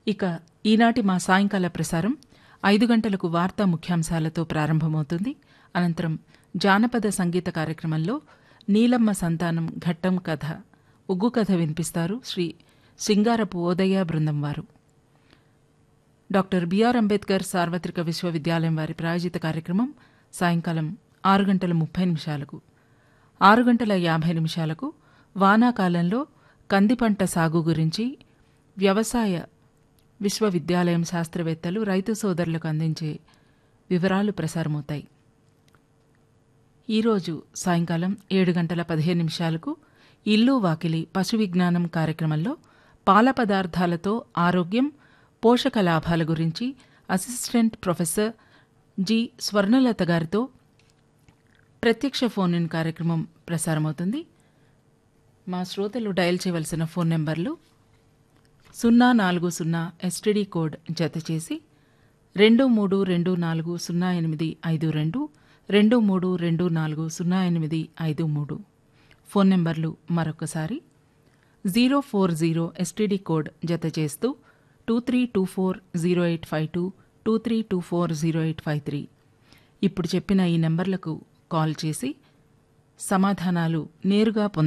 ఇక ఈనాటి మా సాయంకాల ప్రసారం ఐదు గంటలకు వార్తా ముఖ్యాంశాలతో ప్రారంభమవుతుంది అనంతరం జానపద సంగీత కార్యక్రమంలో నీలమ్మ సంతానం ఘట్టం కథ ఉగ్గు కథ వినిపిస్తారు శ్రీ సింగారపు ఓదయ్య బృందం వారు డాక్టర్ బిఆర్ అంబేద్కర్ సార్వత్రిక విశ్వవిద్యాలయం వారి ప్రాయోజిత కార్యక్రమం సాయంకాలం ఆరు గంటల ముప్పై నిమిషాలకు ఆరు గంటల యాభై నిమిషాలకు వానాకాలంలో కంది పంట సాగు గురించి వ్యవసాయ విశ్వవిద్యాలయం శాస్త్రవేత్తలు రైతు సోదరులకు అందించే వివరాలు ప్రసారమవుతాయి ఈరోజు సాయంకాలం ఏడు గంటల పదిహేను నిమిషాలకు ఇల్లు వాకిలి పశు విజ్ఞానం కార్యక్రమంలో పాల పదార్థాలతో ఆరోగ్యం పోషక లాభాల గురించి అసిస్టెంట్ ప్రొఫెసర్ జి స్వర్ణలత గారితో ప్రత్యక్ష ఫోన్ ఇన్ కార్యక్రమం ప్రసారమవుతుంది మా శ్రోతలు డయల్ చేయవలసిన ఫోన్ నెంబర్లు సున్నా నాలుగు సున్నా ఎస్టీడీ కోడ్ జత చేసి రెండు మూడు రెండు నాలుగు సున్నా ఎనిమిది ఐదు రెండు రెండు మూడు రెండు నాలుగు సున్నా ఎనిమిది ఐదు మూడు ఫోన్ నెంబర్లు మరొకసారి zero four zero STD code జత చేస్తూ two three two four zero eight five two two three two four zero eight five three ఇప్పుడు చెప్పిన ఈ నెంబర్లకు కాల్ చేసి సమాధానాలు నేరుగా పొంద